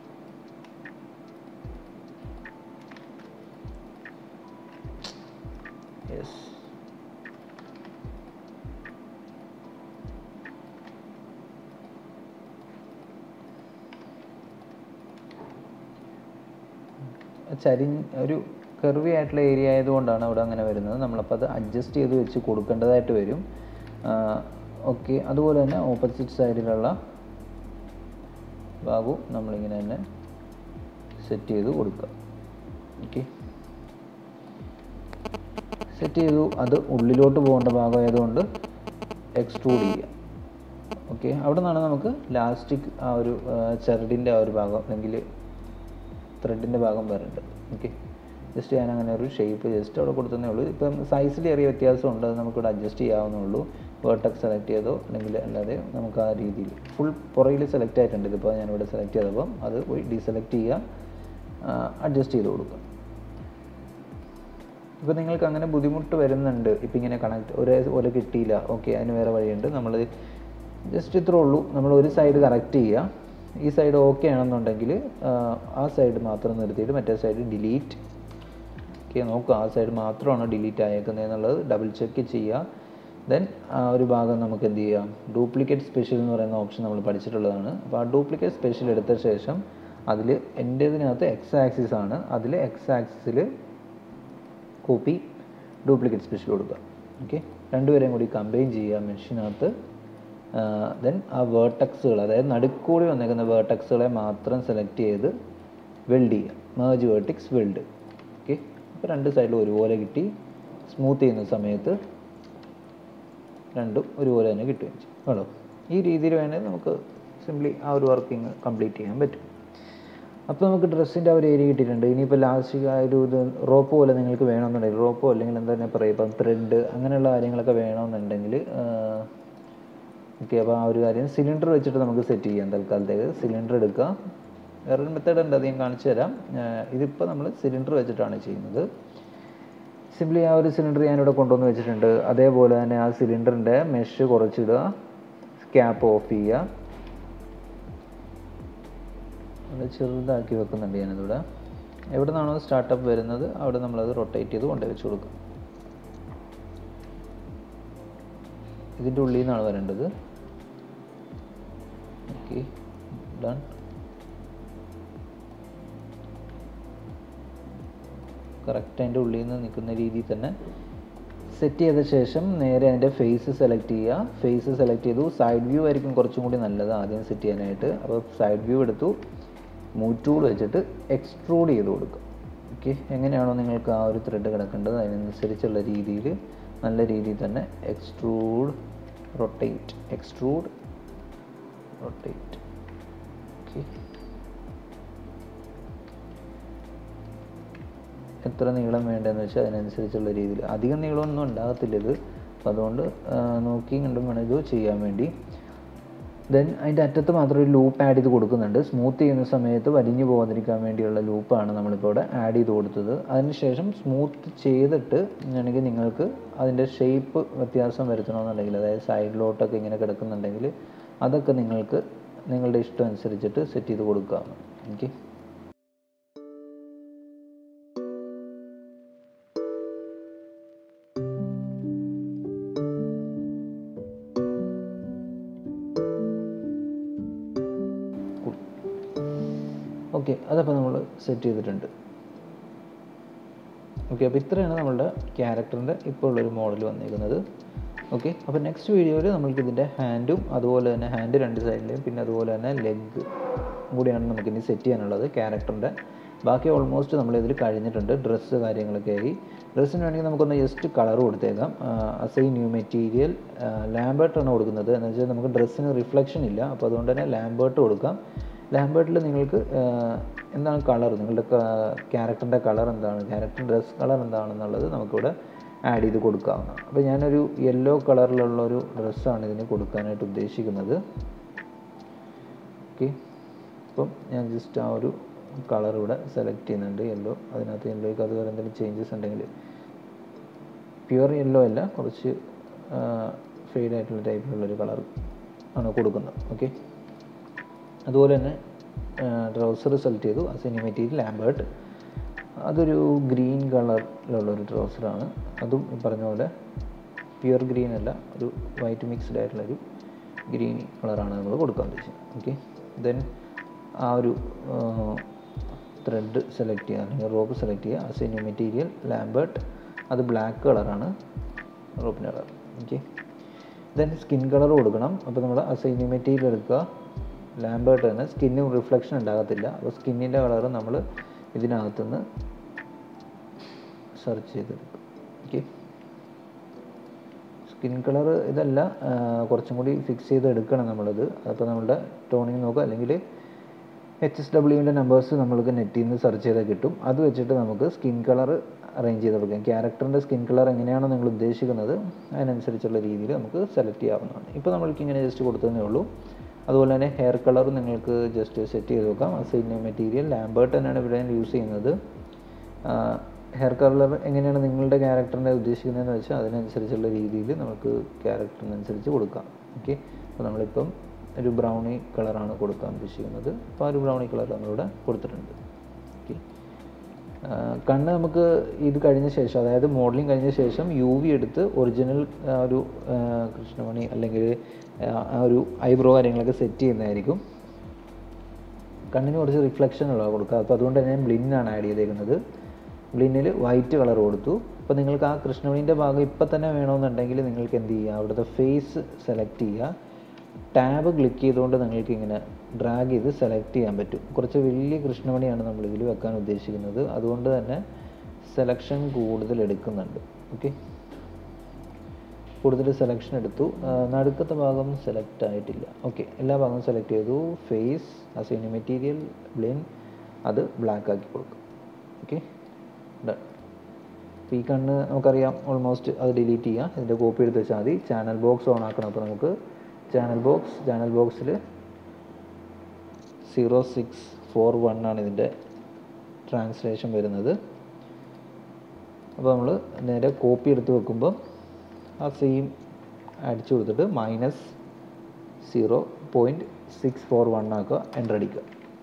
യെസ് ചരി ഒരു കർവി ആയിട്ടുള്ള ഏരിയ ആയതുകൊണ്ടാണ് അവിടെ അങ്ങനെ വരുന്നത് നമ്മളപ്പോൾ അത് അഡ്ജസ്റ്റ് ചെയ്ത് വെച്ച് കൊടുക്കേണ്ടതായിട്ട് വരും ഓക്കെ അതുപോലെ തന്നെ ഓപ്പോസിറ്റ് സൈഡിലുള്ള ഭാഗവും നമ്മളിങ്ങനെ തന്നെ സെറ്റ് ചെയ്ത് കൊടുക്കുക ഓക്കെ സെറ്റ് ചെയ്തു അത് ഉള്ളിലോട്ട് പോകേണ്ട ഭാഗമായതുകൊണ്ട് എക്സ്ട്രൂഡ് ചെയ്യുക ഓക്കെ അവിടെ നിന്നാണ് നമുക്ക് ലാസ്റ്റിക് ആ ഒരു ചരടിൻ്റെ ആ ഒരു ഭാഗം അല്ലെങ്കിൽ ത്രെഡിൻ്റെ ഭാഗം വരേണ്ടത് ഓക്കെ ജസ്റ്റ് ഞാൻ അങ്ങനെ ഒരു ഷേപ്പ് ജസ്റ്റ് അവിടെ കൊടുത്തതേ ഉള്ളൂ ഇപ്പം സൈസിൽ ചെറിയ വ്യത്യാസമുണ്ട് അത് നമുക്കിവിടെ അഡ്ജസ്റ്റ് ചെയ്യാവുന്നേ ഉള്ളൂ വേർട്ടക്സ് സെലക്ട് ചെയ്തോ അല്ലെങ്കിൽ അല്ലാതെ നമുക്ക് ആ രീതിയിൽ ഫുൾ പുറകിൽ സെലക്ട് ആയിട്ടുണ്ട് ഇതിപ്പോൾ ഞാനിവിടെ സെലക്ട് ചെയ്തപ്പം അത് പോയി ഡീസെലക്ട് ചെയ്യുക അഡ്ജസ്റ്റ് ചെയ്ത് കൊടുക്കുക ഇപ്പോൾ നിങ്ങൾക്ക് അങ്ങനെ ബുദ്ധിമുട്ട് വരുന്നുണ്ട് ഇപ്പം ഇങ്ങനെ കണക്ട് ഒരേ പോലെ കിട്ടിയില്ല ഓക്കെ അതിന് വേറെ വഴിയുണ്ട് നമ്മൾ ജസ്റ്റ് ഇത്രേ ഉള്ളൂ നമ്മൾ ഒരു സൈഡ് കറക്റ്റ് ചെയ്യുക ഈ സൈഡ് ഓക്കെ ആണെന്നുണ്ടെങ്കിൽ ആ സൈഡ് മാത്രം നിർത്തിയിട്ട് മറ്റേ സൈഡ് ഡിലീറ്റ് ഓക്കെ നോക്കുക ആ സൈഡ് മാത്രമാണ് ഡിലീറ്റ് ആയേക്കുന്നത് എന്നുള്ളത് ഡബിൾ ചെക്ക് ചെയ്യുക ദെൻ ആ ഒരു ഭാഗം നമുക്ക് എന്ത് ചെയ്യാം ഡ്യൂപ്ലിക്കേറ്റ് സ്പെഷ്യൽ എന്ന് പറയുന്ന ഓപ്ഷൻ നമ്മൾ പഠിച്ചിട്ടുള്ളതാണ് അപ്പോൾ ആ ഡ്യൂപ്ലിക്കേറ്റ് സ്പെഷ്യൽ എടുത്ത ശേഷം അതിൽ എൻ്റേതിനകത്ത് എക്സ് ആക്സിസ് ആണ് അതിൽ എക്സ് ആക്സിസിൽ കോപ്പി ഡ്യൂപ്ലിക്കേറ്റ് സ്പെഷ്യൽ കൊടുക്കുക ഓക്കെ രണ്ടുപേരെയും കൂടി കമ്പൈൻ ചെയ്യുക മെഷീനകത്ത് ദെൻ ആ വേർട്ടക്സുകൾ അതായത് നടുക്കൂടി വന്നേക്കുന്ന വേർട്ടക്സുകളെ മാത്രം സെലക്ട് ചെയ്ത് വെൽഡ് ചെയ്യുക മേജ് വേർട്ടിക്സ് വെൽഡ് ഓക്കെ അപ്പോൾ രണ്ട് സൈഡിലും ഒരുപോലെ കിട്ടി സ്മൂത്ത് ചെയ്യുന്ന സമയത്ത് രണ്ടും ഒരുപോലെ തന്നെ കിട്ടുകയും ചെയ്യും കേട്ടോ ഈ രീതിയിൽ വേണേൽ നമുക്ക് സിംപ്ലി ആ ഒരു വർക്കിംഗ് കംപ്ലീറ്റ് ചെയ്യാൻ പറ്റും അപ്പോൾ നമുക്ക് ഡ്രസ്സിൻ്റെ ആ ഒരു ഏരിയ കിട്ടിയിട്ടുണ്ട് ഇനിയിപ്പോൾ ലാസ്റ്റ് ആ ഒരു ഇത് റോപ്പ് പോലെ നിങ്ങൾക്ക് വേണമെന്നുണ്ടെങ്കിൽ റോപ്പോ അല്ലെങ്കിൽ എന്താ തന്നെ പറയുക ഇപ്പം ത്രെഡ് അങ്ങനെയുള്ള കാര്യങ്ങളൊക്കെ വേണമെന്നുണ്ടെങ്കിൽ ഓക്കെ അപ്പോൾ ആ ഒരു കാര്യം സിലിണ്ടർ വെച്ചിട്ട് നമുക്ക് സെറ്റ് ചെയ്യാം തൽക്കാലത്തേക്ക് സിലിണ്ടർ എടുക്കുക വേറൊരു മെത്തേഡ് ഉണ്ട് അത് ഞാൻ കാണിച്ചു തരാം ഇതിപ്പോൾ നമ്മൾ സിലിണ്ടർ വെച്ചിട്ടാണ് ചെയ്യുന്നത് സിംപ്ലി ആ ഒരു സിലിണ്ടർ ഞാനിവിടെ കൊണ്ടുവന്ന് വെച്ചിട്ടുണ്ട് അതേപോലെ തന്നെ ആ സിലിണ്ടറിൻ്റെ മെഷ് കുറച്ചിടുക ക്യാപ്പ് ഓഫ് ചെയ്യുക അത് ചെറുതാക്കി വെക്കുന്നുണ്ട് ഞാനിതിവിടെ എവിടെ നിന്നാണോ സ്റ്റാർട്ടപ്പ് വരുന്നത് അവിടെ നമ്മളത് റൊട്ടേറ്റ് ചെയ്ത് കൊണ്ടുപോയി വെച്ച് കൊടുക്കുക ഇതിൻ്റെ ഉള്ളിൽ നിന്നാണ് വരേണ്ടത് ഓക്കെ ഡൺ കറക്റ്റ് അതിൻ്റെ ഉള്ളിൽ നിന്ന് നിൽക്കുന്ന രീതിയിൽ തന്നെ സെറ്റ് ചെയ്ത ശേഷം നേരെ അതിൻ്റെ ഫേസ് സെലക്ട് ചെയ്യുക ഫേസ് സെലക്ട് ചെയ്തു സൈഡ് വ്യൂ ആയിരിക്കും കുറച്ചും കൂടി നല്ലത് ആദ്യം സെറ്റ് ചെയ്യാനായിട്ട് അപ്പോൾ സൈഡ് വ്യൂ എടുത്തു മൂവ് ടൂൾ വെച്ചിട്ട് എക്സ്ട്രൂഡ് ചെയ്ത് കൊടുക്കുക ഓക്കെ എങ്ങനെയാണോ നിങ്ങൾക്ക് ആ ഒരു ത്രെഡ് കിടക്കേണ്ടത് അതിനനുസരിച്ചുള്ള രീതിയിൽ നല്ല രീതിയിൽ തന്നെ extrude rotate extrude rotate okay എത്ര നീളം വേണ്ടതെന്ന് വെച്ചാൽ അതിനനുസരിച്ചുള്ള രീതിയിൽ അധികം നീളമൊന്നും ഉണ്ടാകത്തില്ല ഇത് അപ്പോൾ അതുകൊണ്ട് നോക്കിയും കണ്ടും വേണം ഇത് ചെയ്യാൻ വേണ്ടി ദെൻ അതിൻ്റെ അറ്റത്ത് മാത്രം ഒരു ലൂപ്പ് ആഡ് ചെയ്ത് കൊടുക്കുന്നുണ്ട് സ്മൂത്ത് ചെയ്യുന്ന സമയത്ത് വലിഞ്ഞു പോകാതിരിക്കാൻ വേണ്ടിയുള്ള ലൂപ്പാണ് നമ്മളിപ്പോൾ ഇവിടെ ആഡ് ചെയ്ത് കൊടുത്തത് അതിനുശേഷം സ്മൂത്ത് ചെയ്തിട്ട് ആണെങ്കിൽ നിങ്ങൾക്ക് അതിൻ്റെ ഷേപ്പ് വ്യത്യാസം വരുത്തണമെന്നുണ്ടെങ്കിൽ അതായത് സൈഡിലോട്ടൊക്കെ ഇങ്ങനെ കിടക്കുന്നുണ്ടെങ്കിൽ അതൊക്കെ നിങ്ങൾക്ക് നിങ്ങളുടെ ഇഷ്ടം അനുസരിച്ചിട്ട് സെറ്റ് ചെയ്ത് കൊടുക്കാം ഓക്കെ ഓക്കെ അതപ്പോൾ നമ്മൾ സെറ്റ് ചെയ്തിട്ടുണ്ട് ഓക്കെ അപ്പോൾ ഇത്രയാണ് നമ്മളുടെ ക്യാരക്ടറിൻ്റെ ഇപ്പോൾ ഉള്ളൊരു മോഡൽ വന്നിരിക്കുന്നത് ഓക്കെ അപ്പോൾ നെക്സ്റ്റ് വീഡിയോയിൽ നമ്മൾക്ക് ഇതിൻ്റെ ഹാൻഡും അതുപോലെ തന്നെ ഹാൻഡ് രണ്ട് സൈഡിലെയും പിന്നെ അതുപോലെ തന്നെ ലെഗ് കൂടിയാണ് നമുക്കിനി സെറ്റ് ചെയ്യാനുള്ളത് ക്യാരക്ടറിൻ്റെ ബാക്കി ഓൾമോസ്റ്റ് നമ്മൾ ഇതിൽ കഴിഞ്ഞിട്ടുണ്ട് ഡ്രസ്സ് കാര്യങ്ങളൊക്കെ ആയി ഡ്രസ്സിന് വേണമെങ്കിൽ നമുക്കൊന്ന് ജസ്റ്റ് കളർ കൊടുത്തേക്കാം അസൈ ന്യൂ മെറ്റീരിയൽ ലാംബേർട്ടാണ് കൊടുക്കുന്നത് എന്ന് വെച്ചാൽ നമുക്ക് ഡ്രസ്സിന് റിഫ്ലക്ഷൻ ഇല്ല അപ്പോൾ അതുകൊണ്ട് തന്നെ ലാംബേർട്ട് കൊടുക്കാം ലാംബേർട്ടിൽ നിങ്ങൾക്ക് എന്താണ് കളർ നിങ്ങളുടെ ക്യാരക്ടറിൻ്റെ കളർ എന്താണ് ക്യാരക്ടർ ഡ്രസ് കളർ എന്താണെന്നുള്ളത് നമുക്കിവിടെ ആഡ് ചെയ്ത് കൊടുക്കാവുന്നതാണ് അപ്പോൾ ഞാനൊരു യെല്ലോ കളറിലുള്ള ഒരു ഡ്രസ്സാണ് ഇതിന് കൊടുക്കാനായിട്ട് ഉദ്ദേശിക്കുന്നത് ഓക്കെ അപ്പം ഞാൻ ജസ്റ്റ് ആ ഒരു കളർ ഇവിടെ സെലക്ട് ചെയ്യുന്നുണ്ട് യെല്ലോ അതിനകത്ത് യെല്ലോയ്ക്ക് അതുപോലെ എന്തെങ്കിലും ചേഞ്ചസ് ഉണ്ടെങ്കിൽ പ്യുവർ യെല്ലോ അല്ല കുറച്ച് ഫെയ്ഡ് ആയിട്ടുള്ള ടൈപ്പിലുള്ളൊരു കളർ ആണ് കൊടുക്കുന്നത് ഓക്കെ അതുപോലെ തന്നെ ട്രൗസർ സെലക്ട് ചെയ്തു അസിനി മെറ്റീരിയൽ ലാംബേർട്ട് അതൊരു ഗ്രീൻ കളറിലുള്ളൊരു ട്രൗസറാണ് അതും ഈ പറഞ്ഞ പോലെ പ്യുവർ ഗ്രീൻ അല്ല ഒരു വൈറ്റ് മിക്സ്ഡ് ആയിട്ടുള്ളൊരു ഗ്രീൻ കളറാണ് നമ്മൾ കൊടുക്കാൻ ഉദ്ദേശിച്ചത് ഓക്കെ ദെൻ ആ ഒരു ത്രെഡ് സെലക്ട് ചെയ്യുക അല്ലെങ്കിൽ റോപ്പ് സെലക്ട് ചെയ്യുക അസിനി മെറ്റീരിയൽ ലാംബേർട്ട് അത് ബ്ലാക്ക് കളറാണ് റോപ്പിൻ്റെ colour okay then skin colour കൊടുക്കണം അപ്പോൾ നമ്മൾ അസൈനി മെറ്റീരിയൽ എടുക്കുക ലാംബേർട്ട് തന്നെ സ്കിന്നും റിഫ്ലക്ഷൻ ഉണ്ടാകത്തില്ല അപ്പോൾ സ്കിന്നിൻ്റെ കളർ നമ്മൾ ഇതിനകത്തുനിന്ന് സെർച്ച് ചെയ്തെടുക്കും ഓക്കെ സ്കിൻ കളർ ഇതല്ല കുറച്ചും കൂടി ഫിക്സ് ചെയ്ത് എടുക്കണം നമ്മളത് അപ്പോൾ നമ്മളുടെ ടോണിങ് നോക്കുക അല്ലെങ്കിൽ എച്ച് എസ് ഡബ്ല്യുവിൻ്റെ നമ്പേഴ്സ് നമ്മൾക്ക് നെറ്റിൽ നിന്ന് സെർച്ച് ചെയ്താൽ കിട്ടും അത് വെച്ചിട്ട് നമുക്ക് സ്കിൻ കളർ അറേഞ്ച് ചെയ്ത് കൊടുക്കാം ക്യാരക്ടറിൻ്റെ സ്കിൻ കളർ എങ്ങനെയാണോ നിങ്ങൾ ഉദ്ദേശിക്കുന്നത് അതിനനുസരിച്ചുള്ള രീതിയിൽ നമുക്ക് സെലക്ട് ചെയ്യാവുന്നതാണ് ഇപ്പോൾ നമ്മൾക്ക് ഇങ്ങനെ ജസ്റ്റ് കൊടുത്തതേ ഉള്ളൂ അതുപോലെ തന്നെ ഹെയർ കളർ നിങ്ങൾക്ക് ജസ്റ്റ് സെറ്റ് ചെയ്ത് നോക്കാം അസൈൻ മെറ്റീരിയൽ ലാംബേർട്ട് തന്നെയാണ് ഇവിടെ യൂസ് ചെയ്യുന്നത് ഹെയർ കളർ എങ്ങനെയാണ് നിങ്ങളുടെ ക്യാരക്ടറിനെ ഉദ്ദേശിക്കുന്നതെന്ന് വെച്ചാൽ അതിനനുസരിച്ചുള്ള രീതിയിൽ നമുക്ക് ക്യാരക്ടറിനനുസരിച്ച് കൊടുക്കാം ഓക്കെ അപ്പോൾ നമ്മളിപ്പം ഒരു ബ്രൗണി കളറാണ് കൊടുക്കാൻ ഉദ്ദേശിക്കുന്നത് അപ്പോൾ ആ ഒരു ബ്രൗണി കളർ നമ്മളിവിടെ കൊടുത്തിട്ടുണ്ട് ഓക്കെ കണ്ണ് നമുക്ക് ഇത് കഴിഞ്ഞ ശേഷം അതായത് മോഡലിംഗ് കഴിഞ്ഞ ശേഷം യു വി എടുത്ത് ഒറിജിനൽ ഒരു കൃഷ്ണമണി അല്ലെങ്കിൽ ആ ഒരു ഐബ്രോ കാര്യങ്ങളൊക്കെ സെറ്റ് ചെയ്യുന്നതായിരിക്കും കണ്ണിന് കുറച്ച് റിഫ്ലക്ഷൻ ഉള്ള കൊടുക്കുക അപ്പോൾ അതുകൊണ്ട് തന്നെ ബ്ലിന്നാണ് ആഡ് ചെയ്തേക്കുന്നത് ബ്ലിന്നിൽ വൈറ്റ് കളർ കൊടുത്തു അപ്പോൾ നിങ്ങൾക്ക് ആ കൃഷ്ണമണീൻ്റെ ഭാഗം ഇപ്പം തന്നെ വേണമെന്നുണ്ടെങ്കിൽ നിങ്ങൾക്ക് എന്ത് ചെയ്യുക അവിടുത്തെ ഫേസ് സെലക്ട് ചെയ്യുക ടാബ് ക്ലിക്ക് ചെയ്തുകൊണ്ട് നിങ്ങൾക്ക് ഇങ്ങനെ ഡ്രാഗ് ചെയ്ത് സെലക്ട് ചെയ്യാൻ പറ്റും കുറച്ച് വലിയ കൃഷ്ണമണിയാണ് നമ്മൾ ഇതിൽ വെക്കാൻ ഉദ്ദേശിക്കുന്നത് അതുകൊണ്ട് തന്നെ സെലക്ഷൻ കൂടുതൽ എടുക്കുന്നുണ്ട് ഓക്കെ കൂടുതൽ സെലക്ഷൻ എടുത്തു നടുക്കത്തെ ഭാഗം സെലക്ട് ആയിട്ടില്ല ഓക്കെ എല്ലാ ഭാഗവും സെലക്ട് ചെയ്തു ഫേസ് അസൈന് മെറ്റീരിയൽ ബ്ലിൻ അത് ബ്ലാക്ക് ആക്കി കൊടുക്കും ഓക്കെ ഡൺ അപ്പോൾ ഈ കണ്ണ് നമുക്കറിയാം ഓൾമോസ്റ്റ് അത് ഡിലീറ്റ് ചെയ്യാം ഇതിൻ്റെ കോപ്പി എടുത്ത് വെച്ചാൽ മതി ചാനൽ ബോക്സ് ഓൺ ആക്കണം അപ്പോൾ നമുക്ക് ചാനൽ ബോക്സ് ചാനൽ ബോക്സിൽ സീറോ സിക്സ് ഫോർ വൺ ആണ് ഇതിൻ്റെ ട്രാൻസ്ലേഷൻ വരുന്നത് അപ്പോൾ നമ്മൾ നേരെ കോപ്പി എടുത്ത് വെക്കുമ്പോൾ ആ സെയിം അടിച്ചു കൊടുത്തിട്ട് minus zero point six four one ആക്കുക എൻ്റർ അടിക്കുക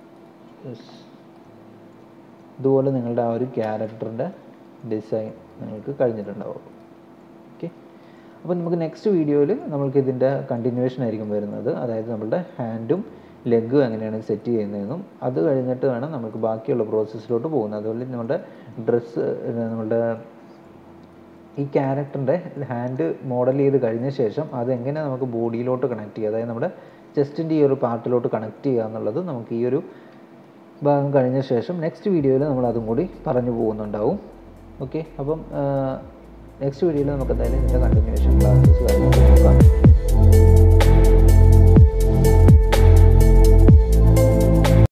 ഇതുപോലെ നിങ്ങളുടെ ആ ഒരു ക്യാരക്ടറിൻ്റെ ഡിസൈൻ നിങ്ങൾക്ക് കഴിഞ്ഞിട്ടുണ്ടാവും ഓക്കെ അപ്പോൾ നമുക്ക് നെക്സ്റ്റ് വീഡിയോയിൽ നമ്മൾക്ക് ഇതിൻ്റെ കണ്ടിന്യൂവേഷൻ ആയിരിക്കും വരുന്നത് അതായത് നമ്മളുടെ ഹാൻഡും ലെഗും എങ്ങനെയാണ് സെറ്റ് ചെയ്യുന്നതെന്നും അത് കഴിഞ്ഞിട്ട് വേണം നമുക്ക് ബാക്കിയുള്ള പ്രോസസ്സിലോട്ട് പോകുന്നത് അതുപോലെ നമ്മുടെ ഡ്രസ്സ് നമ്മളുടെ ഈ ക്യാരക്ടറിൻ്റെ ഹാൻഡ് മോഡൽ ചെയ്ത് കഴിഞ്ഞ ശേഷം അതെങ്ങനെ നമുക്ക് ബോഡിയിലോട്ട് കണക്ട് ചെയ്യുക അതായത് നമ്മുടെ ചെസ്റ്റിൻ്റെ ഈ ഒരു പാർട്ടിലോട്ട് കണക്ട് ചെയ്യുക എന്നുള്ളത് നമുക്ക് ഈ ഒരു ഭാഗം കഴിഞ്ഞ ശേഷം നെക്സ്റ്റ് വീഡിയോയിൽ നമ്മൾ അതും കൂടി പറഞ്ഞു പോകുന്നുണ്ടാവും ഓക്കെ അപ്പം നെക്സ്റ്റ് വീഡിയോയിൽ നമുക്ക് എന്തായാലും ഇതിൻ്റെ കണ്ടിന്യൂഷൻ ക്ലാസ്സസ് കാര്യങ്ങളൊക്കെ നോക്കാം